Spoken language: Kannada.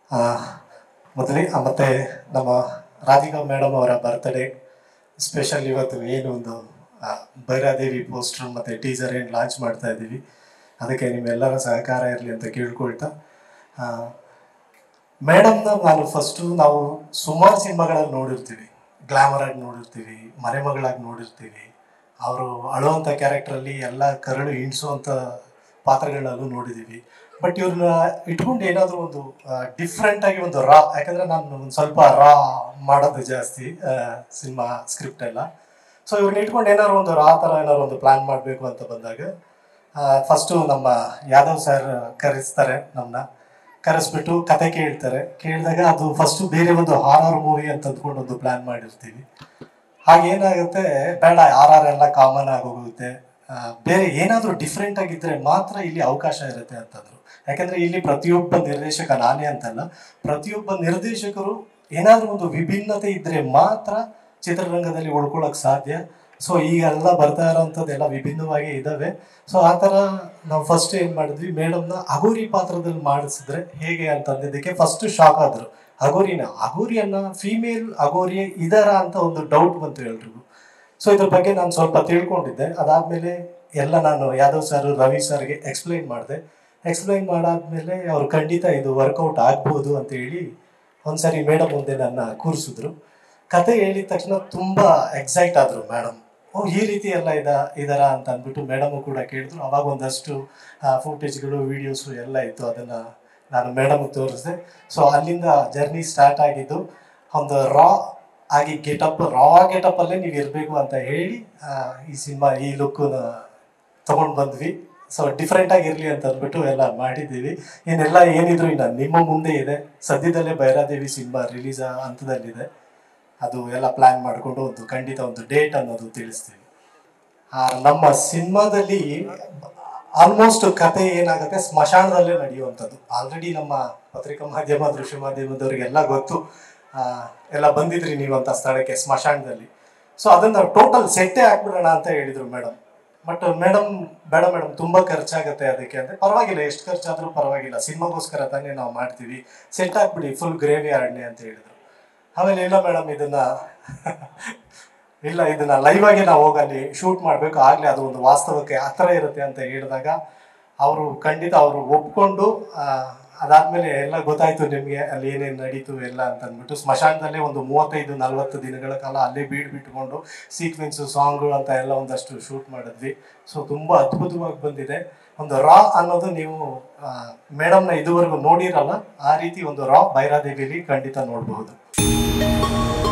ಮೊದಲೇ ಮತ್ತು ನಮ್ಮ ರಾಧಿಕಾ ಮೇಡಮ್ ಅವರ ಬರ್ತ್ಡೇ ಸ್ಪೆಷಲ್ ಇವತ್ತು ಏನು ಒಂದು ಆ, ಭೈರಾದೇವಿ ಪೋಸ್ಟರ್ ಮತ್ತು ಟೀಸರ್ ಏನು ಲಾಂಚ್ ಮಾಡ್ತಾ ಇದ್ದೀವಿ ಅದಕ್ಕೆ ನಿಮ್ಮೆಲ್ಲರ ಸಹಕಾರ ಇರಲಿ ಅಂತ ಕೇಳ್ಕೊಳ್ತಾ ಮೇಡಮ್ನ ನಾನು ಫಸ್ಟು ನಾವು ಸುಮಾರು ಸಿನಿಮಾಗಳಲ್ಲಿ ನೋಡಿರ್ತೀವಿ ಗ್ಲಾಮರ್ ಆಗಿ ನೋಡಿರ್ತೀವಿ ಮರೆಮಗಳಾಗಿ ನೋಡಿರ್ತೀವಿ ಅವರು ಅಳುವಂಥ ಕ್ಯಾರೆಕ್ಟ್ರಲ್ಲಿ ಎಲ್ಲ ಕರಳು ಹಿಂಡ್ಸುವಂಥ ಪಾತ್ರಗಳಲ್ಲೂ ನೋಡಿದ್ದೀವಿ ಬಟ್ ಇವ್ರನ್ನ ಇಟ್ಕೊಂಡು ಏನಾದರೂ ಒಂದು ಡಿಫ್ರೆಂಟ್ ಆಗಿ ಒಂದು ರಾ ಯಾಕಂದ್ರೆ ನಾನು ಒಂದು ಸ್ವಲ್ಪ ರಾ ಮಾಡೋದು ಜಾಸ್ತಿ ಸಿನಿಮಾ ಸ್ಕ್ರಿಪ್ಟ್ ಎಲ್ಲ ಸೊ ಇವ್ರನ್ನ ಇಟ್ಕೊಂಡು ಏನಾದ್ರು ಒಂದು ರಾ ಥರ ಏನಾದ್ರು ಒಂದು ಪ್ಲಾನ್ ಮಾಡಬೇಕು ಅಂತ ಬಂದಾಗ ಫಸ್ಟು ನಮ್ಮ ಯಾದವ್ ಸರ್ ಕರೆಸ್ತಾರೆ ನಮ್ಮನ್ನ ಕರೆಸ್ಬಿಟ್ಟು ಕತೆ ಕೇಳ್ತಾರೆ ಕೇಳಿದಾಗ ಅದು ಫಸ್ಟು ಬೇರೆ ಒಂದು ಹಾರರ್ ಮೂವಿ ಅಂತ ಅಂದ್ಕೊಂಡು ಒಂದು ಪ್ಲಾನ್ ಮಾಡಿರ್ತೀವಿ ಹಾಗೇನಾಗುತ್ತೆ ಬೇಡ ಆರ್ ಆರ್ ಎಲ್ಲ ಕಾಮನ್ ಆಗೋಗುತ್ತೆ ಆ, ಬೇರೆ ಏನಾದರೂ ಡಿಫ್ರೆಂಟ್ ಆಗಿದ್ರೆ ಮಾತ್ರ ಇಲ್ಲಿ ಅವಕಾಶ ಇರುತ್ತೆ ಅಂತಂದ್ರು ಯಾಕಂದ್ರೆ ಇಲ್ಲಿ ಪ್ರತಿಯೊಬ್ಬ ನಿರ್ದೇಶಕ ನಾನೇ ಅಂತಲ್ಲ ಪ್ರತಿಯೊಬ್ಬ ನಿರ್ದೇಶಕರು ಏನಾದರೂ ಒಂದು ವಿಭಿನ್ನತೆ ಇದ್ರೆ ಮಾತ್ರ ಚಿತ್ರರಂಗದಲ್ಲಿ ಉಳ್ಕೊಳ್ಳೋಕೆ ಸಾಧ್ಯ ಸೊ ಈಗೆಲ್ಲ ಬರ್ತಾ ಇರೋಂಥದ್ದೆಲ್ಲ ವಿಭಿನ್ನವಾಗಿ ಇದ್ದಾವೆ ಸೊ ಆ ಥರ ನಾವು ಫಸ್ಟ್ ಏನು ಮಾಡಿದ್ವಿ ಮೇಡಮ್ನ ಅಗೋರಿ ಪಾತ್ರದಲ್ಲಿ ಮಾಡಿಸಿದ್ರೆ ಹೇಗೆ ಅಂತ ಅಂದಿದ್ದಕ್ಕೆ ಫಸ್ಟ್ ಶಾಕ್ ಆದ್ರು ಅಗೋರಿನ ಅಗೋರಿಯನ್ನ ಫೀಮೇಲ್ ಅಗೋರಿ ಇದರ ಅಂತ ಒಂದು ಡೌಟ್ ಬಂತು ಎಲ್ರಿಗೂ ಸೊ ಇದ್ರ ಬಗ್ಗೆ ನಾನು ಸ್ವಲ್ಪ ತಿಳ್ಕೊಂಡಿದ್ದೆ ಅದಾದ್ಮೇಲೆ ಎಲ್ಲ ನಾನು ಯಾದವ್ ಸರ್ ರವಿ ಸರ್ಗೆ ಎಕ್ಸ್ಪ್ಲೈನ್ ಮಾಡಿದೆ ಎಕ್ಸ್ಪ್ಲೈನ್ ಮಾಡಾದ್ಮೇಲೆ ಅವ್ರು ಖಂಡಿತ ಇದು ವರ್ಕೌಟ್ ಆಗ್ಬೋದು ಅಂತ ಹೇಳಿ ಒಂದ್ಸರಿ ಮೇಡಮ್ ಮುಂದೆ ನನ್ನ ಕೂರಿಸಿದ್ರು ಕತೆ ಹೇಳಿದ ತಕ್ಷಣ ತುಂಬಾ ಎಕ್ಸೈಟ್ ಆದ್ರು ಮೇಡಮ್ ಓ ಈ ರೀತಿ ಎಲ್ಲ ಇದ ಇದರ ಅಂತ ಅಂದ್ಬಿಟ್ಟು ಮೇಡಮು ಕೂಡ ಕೇಳಿದ್ರು ಅವಾಗ ಒಂದಷ್ಟು ಫುಟೇಜ್ಗಳು ವಿಡಿಯೋಸು ಎಲ್ಲ ಇತ್ತು ಅದನ್ನ ನಾನು ಮೇಡಮ್ ತೋರಿಸಿದೆ ಸೊ ಅಲ್ಲಿಂದ ಜರ್ನಿ ಸ್ಟಾರ್ಟ್ ಆಗಿದ್ದು ಒಂದು ರಾ ಆಗಿ ಗೆಟಪ್ ರಾ ಗೆಟಪ್ ಅಲ್ಲೇ ನೀವು ಇರಬೇಕು ಅಂತ ಹೇಳಿ ಆ, ಈ ಸಿನಿಮಾ ಈ ಲುಕ್ ತಗೊಂಡ್ ಬಂದ್ವಿ ಸೊ ಡಿಫ್ರೆಂಟ್ ಆಗಿರ್ಲಿ ಅಂತ ಅಂದ್ಬಿಟ್ಟು ಎಲ್ಲ ಮಾಡಿದ್ದೀವಿ ಏನೆಲ್ಲ ಏನಿದ್ರು ಇನ್ನು ನಿಮ್ಮ ಮುಂದೆ ಇದೆ ಸದ್ಯದಲ್ಲೇ ಭೈರಾದೇವಿ ಸಿನಿಮಾ ರಿಲೀಸ್ ಹಂತದಲ್ಲಿದೆ ಅದು ಎಲ್ಲ ಪ್ಲಾನ್ ಮಾಡಿಕೊಂಡು ಒಂದು ಖಂಡಿತ ಒಂದು ಡೇಟ್ ಅನ್ನೋದು ತಿಳಿಸ್ತೀವಿ ಆ, ನಮ್ಮ ಸಿನಿಮಾದಲ್ಲಿ ಆಲ್ಮೋಸ್ಟ್ ಕತೆ ಏನಾಗುತ್ತೆ ಸ್ಮಶಾನದಲ್ಲೇ ನಡೆಯುವಂಥದ್ದು ಆಲ್ರೆಡಿ ನಮ್ಮ ಪತ್ರಿಕಾ ಮಾಧ್ಯಮ ದೃಶ್ಯ ಮಾಧ್ಯಮದವರಿಗೆಲ್ಲ ಗೊತ್ತು ಆ, ಎಲ್ಲ ಬಂದಿದ್ರಿ ನೀವು ಅಂತ ಸ್ಥಳಕ್ಕೆ ಸ್ಮಶಾನದಲ್ಲಿ ಸೊ ಅದನ್ನ ಟೋಟಲ್ ಸೆಟ್ಟೇ ಹಾಕ್ಬಿಡೋಣ ಅಂತ ಹೇಳಿದ್ರು ಮೇಡಮ್ ಬಟ್ ಮೇಡಮ್ ಬೇಡ ಮೇಡಮ್ ತುಂಬಾ ಖರ್ಚಾಗತ್ತೆ ಅದಕ್ಕೆ ಅಂದ್ರೆ ಪರವಾಗಿಲ್ಲ ಎಷ್ಟು ಖರ್ಚಾದ್ರೂ ಪರವಾಗಿಲ್ಲ ಸಿನಿಮಾಗೋಸ್ಕರ ತಾನೇ ನಾವು ಮಾಡ್ತೀವಿ ಸೆಟ್ ಹಾಕ್ಬಿಡಿ ಫುಲ್ ಗ್ರೇವಿ ಆಡ್ನೆ ಅಂತ ಹೇಳಿದ್ರು ಆಮೇಲೆ ಇಲ್ಲ ಮೇಡಮ್ ಇದನ್ನ ಇಲ್ಲ ಇದನ್ನ ಲೈವ್ ಆಗಿ ನಾವು ಹೋಗಿ ಅಲ್ಲಿ ಶೂಟ್ ಮಾಡಬೇಕು ಆಗ್ಲೇ ಅದು ಒಂದು ವಾಸ್ತವಕ್ಕೆ ಹತ್ರ ಇರುತ್ತೆ ಅಂತ ಹೇಳಿದಾಗ ಅವರು ಖಂಡಿತ ಅವರು ಒಪ್ಕೊಂಡು ಆ, ಅದಾದ್ಮೇಲೆ ಎಲ್ಲ ಗೊತ್ತಾಯ್ತು ನಿಮಗೆ ಅಲ್ಲಿ ಏನೇನು ನಡೀತು ಎಲ್ಲ ಅಂತ ಅಂದ್ಬಿಟ್ಟು ಸ್ಮಶಾನದಲ್ಲೇ ಒಂದು ಮೂವತ್ತೈದು ನಲವತ್ತು ದಿನಗಳ ಕಾಲ ಅಲ್ಲೇ ಬೀಡ್ ಬಿಟ್ಕೊಂಡು ಸೀಕ್ವೆನ್ಸ್ ಸಾಂಗ್ಗಳು ಅಂತ ಎಲ್ಲ ಒಂದಷ್ಟು ಶೂಟ್ ಮಾಡಿದ್ವಿ ಸೊ ತುಂಬಾ ಅದ್ಭುತವಾಗಿ ಬಂದಿದೆ ಒಂದು ರಾ ಅನ್ನೋದು ನೀವು ಮೇಡಮ್ನ ಇದುವರೆಗೂ ನೋಡಿರಲ್ಲ ಆ ರೀತಿ ಒಂದು ರಾ ಭೈರಾದೇವಿಲಿ ಖಂಡಿತ ನೋಡಬಹುದು